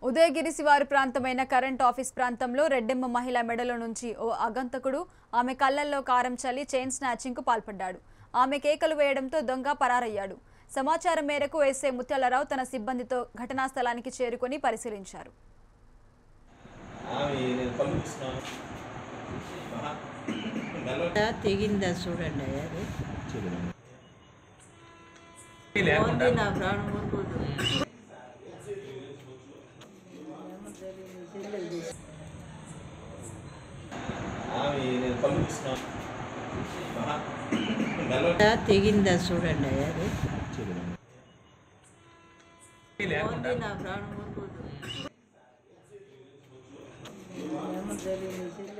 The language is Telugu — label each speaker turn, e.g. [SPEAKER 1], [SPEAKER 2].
[SPEAKER 1] ఉదయగిరి శివారు ప్రాంతమైన కరెంట్ ఆఫీస్ ప్రాంతంలో రెడ్డెమ్మ మహిళ మెడలో నుంచి ఓ అగంతకుడు ఆమె కళ్ళల్లో కారం చల్లి చైన్ స్నాచింగ్కు పాల్పడ్డాడు ఆమె కేకలు వేయడంతో దొంగ పరారయ్యాడు సమాచారం మేరకు ఎస్ఐ ముత్యాలరావు తన సిబ్బందితో ఘటనా స్థలానికి చేరుకొని పరిశీలించారు
[SPEAKER 2] ఆమె నేను పళ్ళు ఇస్తున్నాను మహా మెల్ల
[SPEAKER 3] తెగిందా చూడండి అది
[SPEAKER 2] లేకుండా
[SPEAKER 3] ఓన్లీ నా ప్రాణం ఊరుకోదు
[SPEAKER 2] ఆమె నేను పళ్ళు ఇస్తున్నాను మహా మెల్ల
[SPEAKER 3] తెగిందా చూడండి అది
[SPEAKER 2] లేకుండా
[SPEAKER 3] ఓన్లీ నా ప్రాణం ఊరుకోదు ఏమో తెలియదు